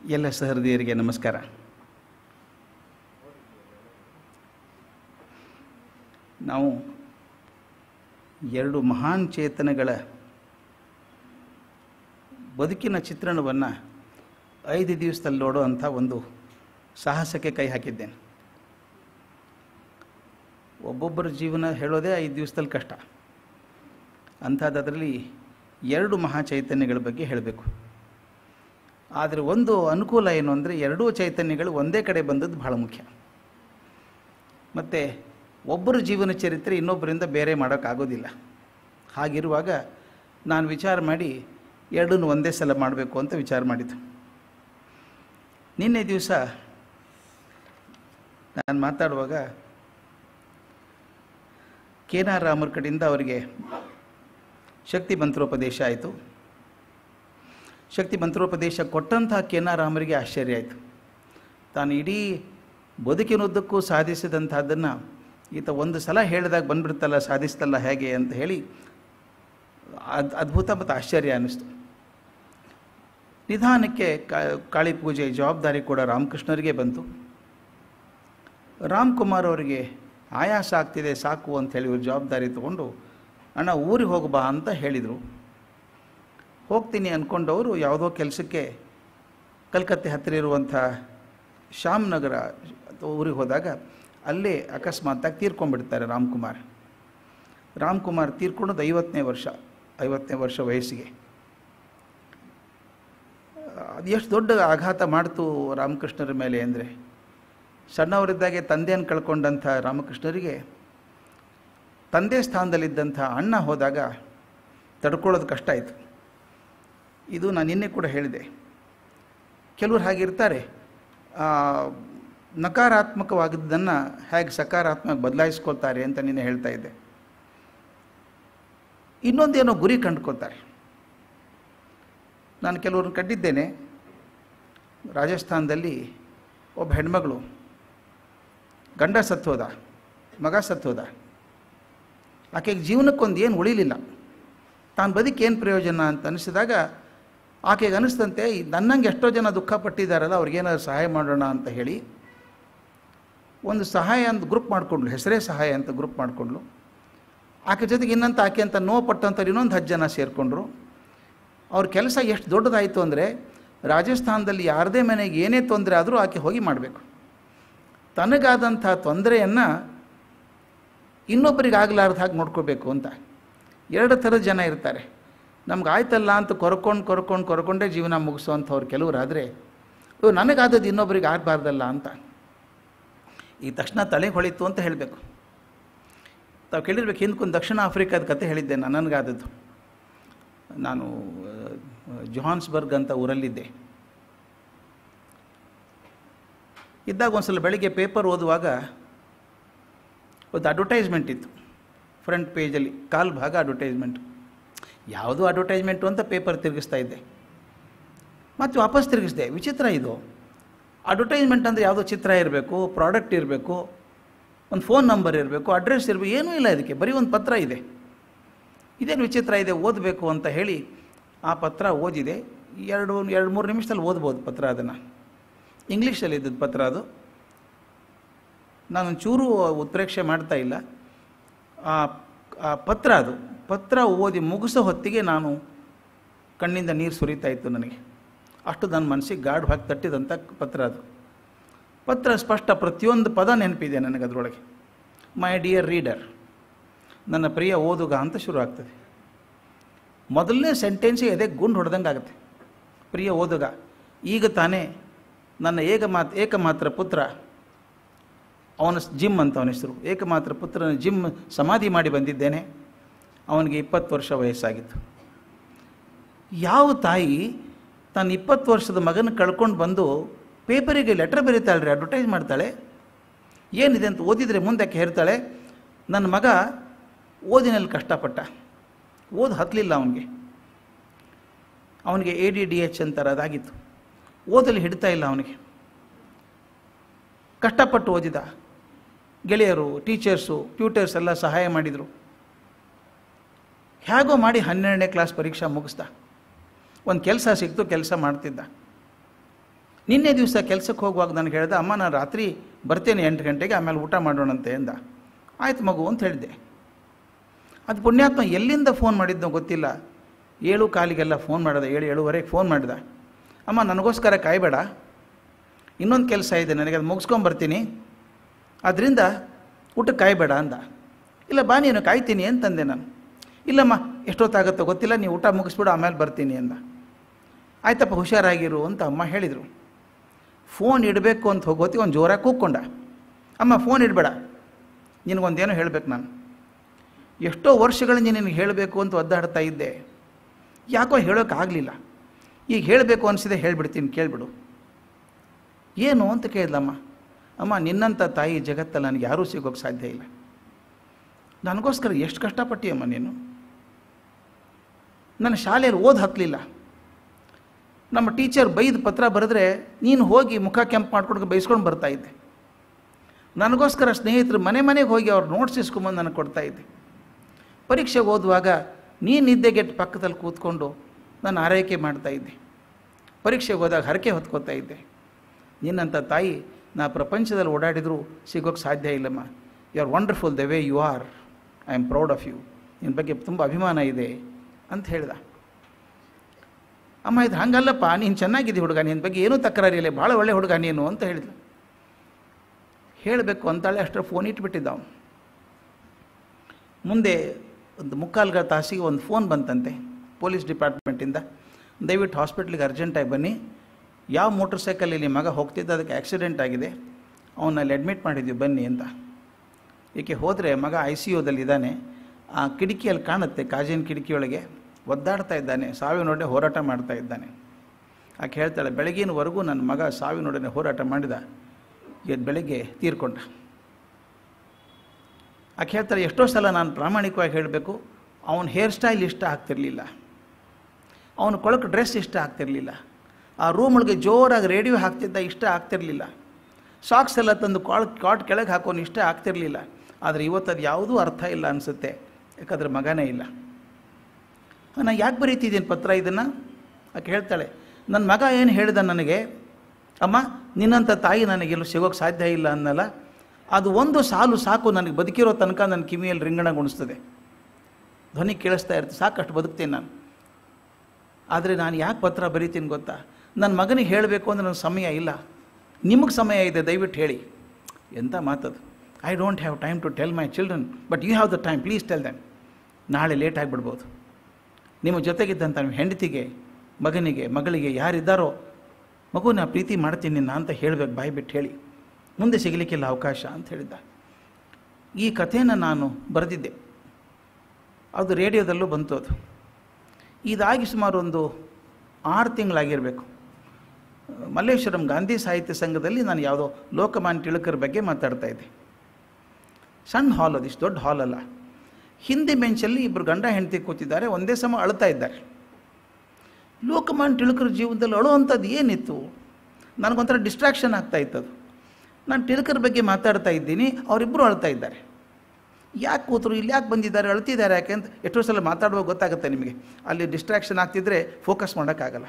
ಎಲ್ಲ ಸಹೃದಯರಿಗೆ ನಮಸ್ಕಾರ ನಾವು ಎರಡು ಮಹಾನ್ ಚೇತನಗಳ ಬದುಕಿನ ಚಿತ್ರಣವನ್ನು ಐದು ದಿವಸದಲ್ಲಿ ನೋಡುವಂಥ ಒಂದು ಸಾಹಸಕ್ಕೆ ಕೈ ಹಾಕಿದ್ದೇನೆ ಒಬ್ಬೊಬ್ಬರ ಜೀವನ ಹೇಳೋದೇ ಐದು ದಿವಸದಲ್ಲಿ ಕಷ್ಟ ಅಂಥದ್ದರಲ್ಲಿ ಎರಡು ಮಹಾ ಚೈತನ್ಯಗಳ ಬಗ್ಗೆ ಹೇಳಬೇಕು ಆದರೆ ಒಂದು ಅನುಕೂಲ ಏನು ಅಂದರೆ ಎರಡೂ ಚೈತನ್ಯಗಳು ಒಂದೇ ಕಡೆ ಬಂದದ್ದು ಬಹಳ ಮುಖ್ಯ ಮತ್ತು ಒಬ್ಬರ ಜೀವನ ಚರಿತ್ರೆ ಇನ್ನೊಬ್ಬರಿಂದ ಬೇರೆ ಮಾಡೋಕ್ಕಾಗೋದಿಲ್ಲ ಹಾಗಿರುವಾಗ ನಾನು ವಿಚಾರ ಮಾಡಿ ಎರಡನ್ನೂ ಒಂದೇ ಸಲ ಮಾಡಬೇಕು ಅಂತ ವಿಚಾರ ಮಾಡಿದ್ದು ನಿನ್ನೆ ದಿವಸ ನಾನು ಮಾತಾಡುವಾಗ ಕೇನಾರ್ ರಾಮರ ಕಡೆಯಿಂದ ಅವರಿಗೆ ಶಕ್ತಿ ಮಂತ್ರೋಪದೇಶ ಆಯಿತು ಶಕ್ತಿ ಮಂತ್ರೋಪದೇಶ ಕೊಟ್ಟಂತಹ ಕೇನಾರಾಮರಿಗೆ ಆಶ್ಚರ್ಯ ಆಯಿತು ತಾನು ಇಡೀ ಬದುಕಿನುದ್ದಕ್ಕೂ ಸಾಧಿಸಿದಂಥದ್ದನ್ನು ಈತ ಒಂದು ಸಲ ಹೇಳಿದಾಗ ಬಂದ್ಬಿಡ್ತಲ್ಲ ಸಾಧಿಸ್ತಲ್ಲ ಹೇಗೆ ಅಂತ ಹೇಳಿ ಅದ್ ಅದ್ಭುತ ಮತ್ತು ಆಶ್ಚರ್ಯ ಅನ್ನಿಸ್ತು ನಿಧಾನಕ್ಕೆ ಕಾಳಿ ಪೂಜೆ ಜವಾಬ್ದಾರಿ ಕೂಡ ರಾಮಕೃಷ್ಣರಿಗೆ ಬಂತು ರಾಮ್ಕುಮಾರ್ ಅವರಿಗೆ ಆಯಾಸ ಆಗ್ತಿದೆ ಸಾಕು ಅಂತ ಹೇಳಿ ಇವ್ರು ಜವಾಬ್ದಾರಿ ತಗೊಂಡು ಅಣ್ಣ ಊರಿಗೆ ಹೋಗಬಾ ಅಂತ ಹೇಳಿದರು ಹೋಗ್ತೀನಿ ಅಂದ್ಕೊಂಡವರು ಯಾವುದೋ ಕೆಲಸಕ್ಕೆ ಕಲ್ಕತ್ತೆ ಹತ್ತಿರ ಇರುವಂಥ ಶ್ಯಾಮ್ನಗರ ಊರಿಗೆ ಹೋದಾಗ ಅಲ್ಲೇ ಅಕಸ್ಮಾತ್ತಾಗಿ ತೀರ್ಕೊಂಡ್ಬಿಡ್ತಾರೆ ರಾಮ್ಕುಮಾರ್ ರಾಮ್ಕುಮಾರ್ ತೀರ್ಕೊಂಡದ್ದು ಐವತ್ತನೇ ವರ್ಷ ಐವತ್ತನೇ ವರ್ಷ ವಯಸ್ಸಿಗೆ ಅದು ಎಷ್ಟು ದೊಡ್ಡ ಆಘಾತ ಮಾಡ್ತು ರಾಮಕೃಷ್ಣರ ಮೇಲೆ ಅಂದರೆ ಸಣ್ಣವರಿದ್ದಾಗೆ ತಂದೆಯನ್ನು ಕಳ್ಕೊಂಡಂಥ ರಾಮಕೃಷ್ಣರಿಗೆ ತಂದೆ ಸ್ಥಾನದಲ್ಲಿದ್ದಂಥ ಅಣ್ಣ ಹೋದಾಗ ತಡ್ಕೊಳ್ಳೋದು ಕಷ್ಟ ಆಯಿತು ಇದು ನಾನು ನಿನ್ನೆ ಕೂಡ ಹೇಳಿದೆ ಕೆಲವರು ಹಾಗಿರ್ತಾರೆ ನಕಾರಾತ್ಮಕವಾಗಿದ್ದನ್ನು ಹೇಗೆ ಸಕಾರಾತ್ಮಕ ಬದಲಾಯಿಸ್ಕೊಳ್ತಾರೆ ಅಂತ ನಿನ್ನೆ ಹೇಳ್ತಾ ಇದ್ದೆ ಇನ್ನೊಂದೇನೋ ಗುರಿ ಕಂಡುಕೊಳ್ತಾರೆ ನಾನು ಕೆಲವ್ರನ್ನ ಕಂಡಿದ್ದೇನೆ ರಾಜಸ್ಥಾನದಲ್ಲಿ ಒಬ್ಬ ಹೆಣ್ಮಗಳು ಗಂಡ ಸತ್ತೋದ ಮಗ ಸತ್ತೋದ ಆಕೆಗೆ ಜೀವನಕ್ಕೊಂದು ಏನು ಉಳಿಲಿಲ್ಲ ತಾನು ಬದುಕೇನು ಪ್ರಯೋಜನ ಅಂತ ಅನಿಸಿದಾಗ ಆಕೆಗೆ ಅನಿಸ್ತಂತೆ ನನ್ನಂಗೆ ಎಷ್ಟೋ ಜನ ದುಃಖ ಪಟ್ಟಿದ್ದಾರಲ್ಲ ಅವ್ರಿಗೇನಾದ್ರು ಸಹಾಯ ಮಾಡೋಣ ಅಂತ ಹೇಳಿ ಒಂದು ಸಹಾಯ ಅಂತ ಗ್ರೂಪ್ ಮಾಡಿಕೊಂಡ್ಲು ಹೆಸರೇ ಸಹಾಯ ಅಂತ ಗ್ರೂಪ್ ಮಾಡಿಕೊಂಡ್ಲು ಆಕೆ ಜೊತೆಗೆ ಇನ್ನಂತ ಆಕೆ ಅಂತ ನೋವು ಪಟ್ಟಂಥವ್ರು ಇನ್ನೊಂದು ಹತ್ತು ಜನ ಸೇರಿಕೊಂಡ್ರು ಅವ್ರ ಕೆಲಸ ಎಷ್ಟು ದೊಡ್ಡದಾಯಿತು ಅಂದರೆ ರಾಜಸ್ಥಾನದಲ್ಲಿ ಯಾರದೇ ಮನೆಗೆ ಏನೇ ತೊಂದರೆ ಆದರೂ ಆಕೆ ಹೋಗಿ ಮಾಡಬೇಕು ತನಗಾದಂಥ ತೊಂದರೆಯನ್ನು ಇನ್ನೊಬ್ಬರಿಗೆ ಆಗಲಾರ್ದ ಹಾಗೆ ನೋಡ್ಕೋಬೇಕು ಅಂತ ಎರಡು ಥರದ ಜನ ಇರ್ತಾರೆ ನಮ್ಗೆ ಆಯ್ತಲ್ಲ ಅಂತ ಕೊರ್ಕೊಂಡು ಕೊರ್ಕೊಂಡು ಕೊರ್ಕೊಂಡೇ ಜೀವನ ಮುಗಿಸೋವಂಥವ್ರು ಕೆಲವರಾದರೆ ಇವು ನನಗಾದದ್ದು ಇನ್ನೊಬ್ಬರಿಗೆ ಆಗಬಾರ್ದಲ್ಲ ಅಂತ ಈ ತಕ್ಷಣ ತಲೆ ಹೊಳಿತು ಅಂತ ಹೇಳಬೇಕು ತಾವು ಕೇಳಿರ್ಬೇಕು ಹಿಂದ್ಕೊಂದು ದಕ್ಷಿಣ ಆಫ್ರಿಕಾದ ಕತೆ ಹೇಳಿದ್ದೆ ನಾನು ನನಗಾದದ್ದು ನಾನು ಜೊಹಾನ್ಸ್ಬರ್ಗ್ ಅಂತ ಊರಲ್ಲಿದ್ದೆ ಇದ್ದಾಗ ಒಂದು ಸಲ ಬೆಳಿಗ್ಗೆ ಪೇಪರ್ ಓದುವಾಗ ಒಂದು ಅಡ್ವರ್ಟೈಸ್ಮೆಂಟ್ ಇತ್ತು ಫ್ರಂಟ್ ಪೇಜಲ್ಲಿ ಕಾಲು ಭಾಗ ಅಡ್ವರ್ಟೈಸ್ಮೆಂಟ್ ಯಾವುದು ಅಡ್ವರ್ಟೈಸ್ಮೆಂಟು ಅಂತ ಪೇಪರ್ ತಿರುಗಿಸ್ತಾ ಇದ್ದೆ ಮತ್ತು ವಾಪಸ್ ತಿರುಗಿಸ್ದೆ ವಿಚಿತ್ರ ಇದು ಅಡ್ವರ್ಟೈಸ್ಮೆಂಟ್ ಅಂದರೆ ಯಾವುದೋ ಚಿತ್ರ ಇರಬೇಕು ಪ್ರಾಡಕ್ಟ್ ಇರಬೇಕು ಒಂದು ಫೋನ್ ನಂಬರ್ ಇರಬೇಕು ಅಡ್ರೆಸ್ ಇರಬೇಕು ಏನೂ ಇಲ್ಲ ಇದಕ್ಕೆ ಬರೀ ಒಂದು ಪತ್ರ ಇದೆ ಇದೇನು ವಿಚಿತ್ರ ಇದೆ ಓದಬೇಕು ಅಂತ ಹೇಳಿ ಆ ಪತ್ರ ಓದಿದೆ ಎರಡು ಎರಡು ಮೂರು ನಿಮಿಷದಲ್ಲಿ ಓದ್ಬೋದು ಪತ್ರ ಅದನ್ನು ಇಂಗ್ಲೀಷಲ್ಲಿ ಇದ್ದದ್ದು ಪತ್ರ ಅದು ನಾನು ಚೂರು ಉತ್ಪ್ರೇಕ್ಷೆ ಮಾಡ್ತಾ ಇಲ್ಲ ಆ ಪತ್ರ ಅದು ಪತ್ರ ಓದಿ ಮುಗಿಸೋ ಹೊತ್ತಿಗೆ ನಾನು ಕಣ್ಣಿಂದ ನೀರು ಸುರಿತಾ ಇತ್ತು ನನಗೆ ಅಷ್ಟು ನನ್ನ ಮನಸ್ಸಿಗೆ ಗಾಢ ಹಾಕಿ ತಟ್ಟಿದಂಥ ಪತ್ರ ಅದು ಪತ್ರ ಸ್ಪಷ್ಟ ಪ್ರತಿಯೊಂದು ಪದ ನೆನಪಿದೆ ನನಗೆ ಅದರೊಳಗೆ ಮೈ ಡಿಯರ್ ರೀಡರ್ ನನ್ನ ಪ್ರಿಯ ಓದುಗ ಅಂತ ಶುರು ಆಗ್ತದೆ ಮೊದಲನೇ ಸೆಂಟೆನ್ಸೇ ಎದೆ ಗುಂಡು ಹೊಡೆದಂಗೆ ಆಗುತ್ತೆ ಪ್ರಿಯ ಓದುಗ ಈಗ ತಾನೇ ನನ್ನ ಏಕ ಮಾತ್ ಏಕಮಾತ್ರ ಪುತ್ರ ಅವನ ಜಿಮ್ ಅಂತ ಅವನ ಹೆಸರು ಏಕಮಾತ್ರ ಪುತ್ರನ ಜಿಮ್ ಸಮಾಧಿ ಮಾಡಿ ಬಂದಿದ್ದೇನೆ ಅವನಿಗೆ ಇಪ್ಪತ್ತು ವರ್ಷ ವಯಸ್ಸಾಗಿತ್ತು ಯಾವ ತಾಯಿ ತನ್ನ ಇಪ್ಪತ್ತು ವರ್ಷದ ಮಗನ ಕಳ್ಕೊಂಡು ಬಂದು ಪೇಪರಿಗೆ ಲೆಟರ್ ಬರೀತಾಳೆ ರೀ ಅಡ್ವರ್ಟೈಸ್ ಮಾಡ್ತಾಳೆ ಏನಿದೆ ಅಂತ ಓದಿದರೆ ಮುಂದಕ್ಕೆ ಹೇಳ್ತಾಳೆ ನನ್ನ ಮಗ ಓದಿನಲ್ಲಿ ಕಷ್ಟಪಟ್ಟ ಓದು ಹತ್ತಲಿಲ್ಲ ಅವನಿಗೆ ಅವನಿಗೆ ಎ ಡಿ ಡಿ ಎಚ್ ಅಂತಾರೆ ಅದಾಗಿತ್ತು ಓದಲ್ಲಿ ಹಿಡ್ತಾ ಇಲ್ಲ ಅವನಿಗೆ ಕಷ್ಟಪಟ್ಟು ಓದಿದ ಗೆಳೆಯರು ಟೀಚರ್ಸು ಟ್ಯೂಟರ್ಸ್ ಎಲ್ಲ ಸಹಾಯ ಮಾಡಿದರು ಹೇಗೋ ಮಾಡಿ ಹನ್ನೆರಡನೇ ಕ್ಲಾಸ್ ಪರೀಕ್ಷೆ ಮುಗಿಸ್ದ ಒಂದು ಕೆಲಸ ಸಿಕ್ತು ಕೆಲಸ ಮಾಡ್ತಿದ್ದ ನಿನ್ನೆ ದಿವಸ ಕೆಲಸಕ್ಕೆ ಹೋಗುವಾಗ ನನಗೆ ಹೇಳ್ದೆ ಅಮ್ಮ ನಾನು ರಾತ್ರಿ ಬರ್ತೇನೆ ಎಂಟು ಗಂಟೆಗೆ ಆಮೇಲೆ ಊಟ ಮಾಡೋಣಂತೆ ಅಂದ ಆಯ್ತು ಮಗು ಅಂತ ಹೇಳಿದೆ ಅದು ಪುಣ್ಯಾತ್ಮ ಎಲ್ಲಿಂದ ಫೋನ್ ಮಾಡಿದ್ನೋ ಗೊತ್ತಿಲ್ಲ ಏಳು ಕಾಲಿಗೆಲ್ಲ ಫೋನ್ ಮಾಡಿದ ಏಳು ಏಳುವರೆಗೆ ಫೋನ್ ಮಾಡಿದ ಅಮ್ಮ ನನಗೋಸ್ಕರ ಕಾಯಬೇಡ ಇನ್ನೊಂದು ಕೆಲಸ ಇದೆ ನನಗೆ ಅದು ಮುಗಿಸ್ಕೊಂಬರ್ತೀನಿ ಅದರಿಂದ ಊಟಕ್ಕೆ ಕಾಯಬೇಡ ಅಂದ ಇಲ್ಲ ಬಾ ನೀನು ಕಾಯ್ತೀನಿ ಅಂತಂದೆ ನಾನು ಇಲ್ಲಮ್ಮ ಎಷ್ಟೊತ್ತಾಗುತ್ತೋ ಗೊತ್ತಿಲ್ಲ ನೀವು ಊಟ ಮುಗಿಸ್ಬಿಡು ಆಮೇಲೆ ಬರ್ತೀನಿ ಅಂದ ಆಯ್ತಪ್ಪ ಹುಷಾರಾಗಿರು ಅಂತ ಅಮ್ಮ ಹೇಳಿದರು ಫೋನ್ ಇಡಬೇಕು ಅಂತ ಹೋಗೋತಿ ಒಂದು ಜೋರಾಗಿ ಕೂಕ್ಕೊಂಡ ಅಮ್ಮ ಫೋನ್ ಇಡಬೇಡ ನಿನಗೊಂದೇನೋ ಹೇಳಬೇಕು ನಾನು ಎಷ್ಟೋ ವರ್ಷಗಳಿಂದ ನಿನಗೆ ಹೇಳಬೇಕು ಅಂತ ಒದ್ದಾಡ್ತಾ ಇದ್ದೆ ಯಾಕೋ ಹೇಳೋಕ್ಕಾಗಲಿಲ್ಲ ಈಗ ಹೇಳಬೇಕು ಅನಿಸಿದೆ ಹೇಳಿಬಿಡ್ತೀನಿ ಕೇಳಿಬಿಡು ಏನು ಅಂತ ಕೇಳಿದ್ಲಮ್ಮ ಅಮ್ಮ ನಿನ್ನಂಥ ತಾಯಿ ಜಗತ್ತಲ್ಲಿ ನನಗೆ ಯಾರೂ ಸಿಗೋಕ್ಕೆ ಸಾಧ್ಯ ಇಲ್ಲ ನನಗೋಸ್ಕರ ಎಷ್ಟು ಕಷ್ಟಪಟ್ಟಿಯಮ್ಮ ನೀನು ನನ್ನ ಶಾಲೆಯಲ್ಲಿ ಓದ್ ಹತ್ತಲಿಲ್ಲ ನಮ್ಮ ಟೀಚರ್ ಬೈದು ಪತ್ರ ಬರೆದ್ರೆ ನೀನು ಹೋಗಿ ಮುಖ ಕೆಂಪು ಮಾಡ್ಕೊಂಡು ಬೈಸ್ಕೊಂಡು ಬರ್ತಾ ಇದ್ದೆ ನನಗೋಸ್ಕರ ಸ್ನೇಹಿತರು ಮನೆ ಮನೆಗೆ ಹೋಗಿ ಅವ್ರು ನೋಟ್ಸ್ ಇಸ್ಕೊಂಬಂದು ನನಗೆ ಕೊಡ್ತಾ ಇದ್ದೆ ಪರೀಕ್ಷೆಗೆ ಓದುವಾಗ ನೀನು ನಿದ್ದೆಗೆಟ್ಟು ಪಕ್ಕದಲ್ಲಿ ಕೂತ್ಕೊಂಡು ನಾನು ಆರೈಕೆ ಮಾಡ್ತಾ ಇದ್ದೆ ಪರೀಕ್ಷೆಗೆ ಹೋದಾಗ ಹರಕೆ ಹೊತ್ಕೋತಾ ಇದ್ದೆ ನಿನ್ನಂಥ ತಾಯಿ ನಾ ಪ್ರಪಂಚದಲ್ಲಿ ಓಡಾಡಿದರೂ ಸಿಗೋಕ್ಕೆ ಸಾಧ್ಯ ಇಲ್ಲಮ್ಮ you are wonderful the way you are I am proud of you ನಿನ್ನ ಬಗ್ಗೆ ತುಂಬ ಅಭಿಮಾನ ಇದೆ ಅಂತ ಹೇಳ್ದ ಅಮ್ಮ ಇದು ಹಂಗಲ್ಲಪ್ಪ ನೀನು ಚೆನ್ನಾಗಿದ್ದೆ ಹುಡುಗ ನಿನ್ನ ಬಗ್ಗೆ ಏನೂ ತಕರಾರಿಲ್ಲ ಭಾಳ ಒಳ್ಳೆ ಹುಡುಗ ನೀನು ಅಂತ ಹೇಳಿದ್ಲು ಹೇಳಬೇಕು ಅಂತಾಳೆ ಅಷ್ಟರ ಫೋನ್ ಇಟ್ಬಿಟ್ಟಿದ್ದ ಅವನು ಮುಂದೆ ಒಂದು ಮುಕ್ಕಾಲ್ಗ ತಾಸಿಗೆ ಒಂದು ಫೋನ್ ಬಂತಂತೆ ಪೊಲೀಸ್ ಡಿಪಾರ್ಟ್ಮೆಂಟಿಂದ ದಯವಿಟ್ಟು ಹಾಸ್ಪಿಟ್ಲಿಗೆ ಅರ್ಜೆಂಟಾಗಿ ಬನ್ನಿ ಯಾವ ಮೋಟ್ರ್ ಸೈಕಲಲ್ಲಿ ಮಗ ಹೋಗ್ತಿದ್ದ ಅದಕ್ಕೆ ಆಕ್ಸಿಡೆಂಟ್ ಆಗಿದೆ ಅವನಲ್ಲಿ ಅಡ್ಮಿಟ್ ಮಾಡಿದ್ವಿ ಬನ್ನಿ ಅಂತ ಏಕೆ ಹೋದರೆ ಮಗ ಐ ಸಿ ಯುದಲ್ಲಿದ್ದಾನೆ ಆ ಕಿಟಕಿಯಲ್ಲಿ ಕಾಣುತ್ತೆ ಕಾಜಿನ ಕಿಟಕಿಯೊಳಗೆ ಒದ್ದಾಡ್ತಾ ಇದ್ದಾನೆ ಸಾವಿನೊಡನೆ ಹೋರಾಟ ಮಾಡ್ತಾ ಇದ್ದಾನೆ ಆಕೆ ಹೇಳ್ತಾಳೆ ಬೆಳಗಿನವರೆಗೂ ನನ್ನ ಮಗ ಸಾವಿನೊಡನೆ ಹೋರಾಟ ಮಾಡಿದ ಇವತ್ತು ಬೆಳಗ್ಗೆ ತೀರ್ಕೊಂಡ ಆಕೆ ಹೇಳ್ತಾಳೆ ಎಷ್ಟೋ ಸಲ ನಾನು ಪ್ರಾಮಾಣಿಕವಾಗಿ ಹೇಳಬೇಕು ಅವನ ಹೇರ್ ಸ್ಟೈಲ್ ಇಷ್ಟ ಆಗ್ತಿರಲಿಲ್ಲ ಅವನು ಕೊಳಕು ಡ್ರೆಸ್ ಇಷ್ಟ ಆಗ್ತಿರಲಿಲ್ಲ ಆ ರೂಮ್ಗಳಿಗೆ ಜೋರಾಗಿ ರೇಡಿಯೋ ಹಾಕ್ತಿದ್ದ ಇಷ್ಟ ಆಗ್ತಿರಲಿಲ್ಲ ಸಾಕ್ಸ್ ಎಲ್ಲ ತಂದು ಕಾಲ್ ಕಾಟ್ ಕೆಳಗೆ ಹಾಕೋನು ಇಷ್ಟ ಆಗ್ತಿರಲಿಲ್ಲ ಆದರೆ ಇವತ್ತು ಅದು ಯಾವುದೂ ಅರ್ಥ ಇಲ್ಲ ಅನಿಸುತ್ತೆ ಯಾಕಂದ್ರೆ ಮಗನೇ ಇಲ್ಲ ನಾನು ಯಾಕೆ ಬರೀತಿದ್ದೀನಿ ಪತ್ರ ಇದನ್ನು ಆಕೆ ಹೇಳ್ತಾಳೆ ನನ್ನ ಮಗ ಏನು ಹೇಳಿದ ನನಗೆ ಅಮ್ಮ ನಿನ್ನಂಥ ತಾಯಿ ನನಗೆಲ್ಲೂ ಸಿಗೋಕ್ಕೆ ಸಾಧ್ಯ ಇಲ್ಲ ಅನ್ನಲ್ಲ ಅದು ಒಂದು ಸಾಲು ಸಾಕು ನನಗೆ ಬದುಕಿರೋ ತನಕ ನನ್ನ ಕಿವಿಯಲ್ಲಿ ರಿಂಗಣಗೊಳಿಸ್ತದೆ ಧ್ವನಿ ಕೇಳಿಸ್ತಾ ಇರ್ತದೆ ಸಾಕಷ್ಟು ಬದುಕ್ತೀನಿ ನಾನು ಆದರೆ ನಾನು ಯಾಕೆ ಪತ್ರ ಬರೀತೀನಿ ಗೊತ್ತಾ ನನ್ನ ಮಗನಿಗೆ ಹೇಳಬೇಕು ಅಂದರೆ ನನ್ನ ಸಮಯ ಇಲ್ಲ ನಿಮಗೆ ಸಮಯ ಇದೆ ದಯವಿಟ್ಟು ಹೇಳಿ ಎಂಥ ಮಾತದು I don't have time to tell my children but you have the time please tell them ನಾಳೆ ಲೇಟ್ ಆಗಿಬಿಡ್ಬೋದು ನಿಮ್ಮ ಜೊತೆಗಿದ್ದಂಥ ನಿಮ್ಮ ಹೆಂಡತಿಗೆ ಮಗನಿಗೆ ಮಗಳಿಗೆ ಯಾರಿದ್ದಾರೋ ಮಗು ನಾ ಪ್ರೀತಿ ಮಾಡ್ತೀನಿ ನಾ ಅಂತ ಹೇಳಬೇಕು ಬಾಯಿ ಬಿಟ್ಟು ಹೇಳಿ ಮುಂದೆ ಸಿಗಲಿಕ್ಕಿಲ್ಲ ಅವಕಾಶ ಅಂತ ಹೇಳಿದ್ದ ಈ ಕಥೆನ ನಾನು ಬರೆದಿದ್ದೆ ಅದು ರೇಡಿಯೋದಲ್ಲೂ ಬಂತು ಅದು ಇದಾಗಿ ಸುಮಾರು ಒಂದು ಆರು ತಿಂಗಳಾಗಿರಬೇಕು ಮಲ್ಲೇಶ್ವರಂ ಗಾಂಧಿ ಸಾಹಿತ್ಯ ಸಂಘದಲ್ಲಿ ನಾನು ಯಾವುದೋ ಲೋಕಮಾನ್ಯ ತಿಳಕರ ಬಗ್ಗೆ ಮಾತಾಡ್ತಾ ಇದ್ದೆ ಸಣ್ಣ ಹಾಲ್ ಅದು ಇಷ್ಟು ದೊಡ್ಡ ಹಾಲ್ ಅಲ್ಲ ಹಿಂದಿ ಬೆಂಚಲ್ಲಿ ಇಬ್ಬರು ಗಂಡ ಹೆಂಡತಿ ಕೂತಿದ್ದಾರೆ ಒಂದೇ ಸಮ ಅಳ್ತಾ ಇದ್ದಾರೆ ಲೋಕಮಾನ್ಯ ತಿಳಕರ ಜೀವನದಲ್ಲಿ ಅಳುವಂಥದ್ದು ಏನಿತ್ತು ನನಗೊಂಥರ ಡಿಸ್ಟ್ರಾಕ್ಷನ್ ಆಗ್ತಾ ಇತ್ತು ಅದು ನಾನು ತಿಳಕರ ಬಗ್ಗೆ ಮಾತಾಡ್ತಾ ಇದ್ದೀನಿ ಅವರಿಬ್ಬರು ಅಳ್ತಾ ಇದ್ದಾರೆ ಯಾಕೆ ಕೂತರು ಇಲ್ಲಿ ಯಾಕೆ ಬಂದಿದ್ದಾರೆ ಅಳ್ತಿದ್ದಾರೆ ಯಾಕೆ ಅಂತ ಎಷ್ಟೋ ಸಲ ಮಾತಾಡುವಾಗ ಗೊತ್ತಾಗುತ್ತೆ ನಿಮಗೆ ಅಲ್ಲಿ ಡಿಸ್ಟ್ರಾಕ್ಷನ್ ಆಗ್ತಿದ್ರೆ ಫೋಕಸ್ ಮಾಡೋಕ್ಕಾಗಲ್ಲ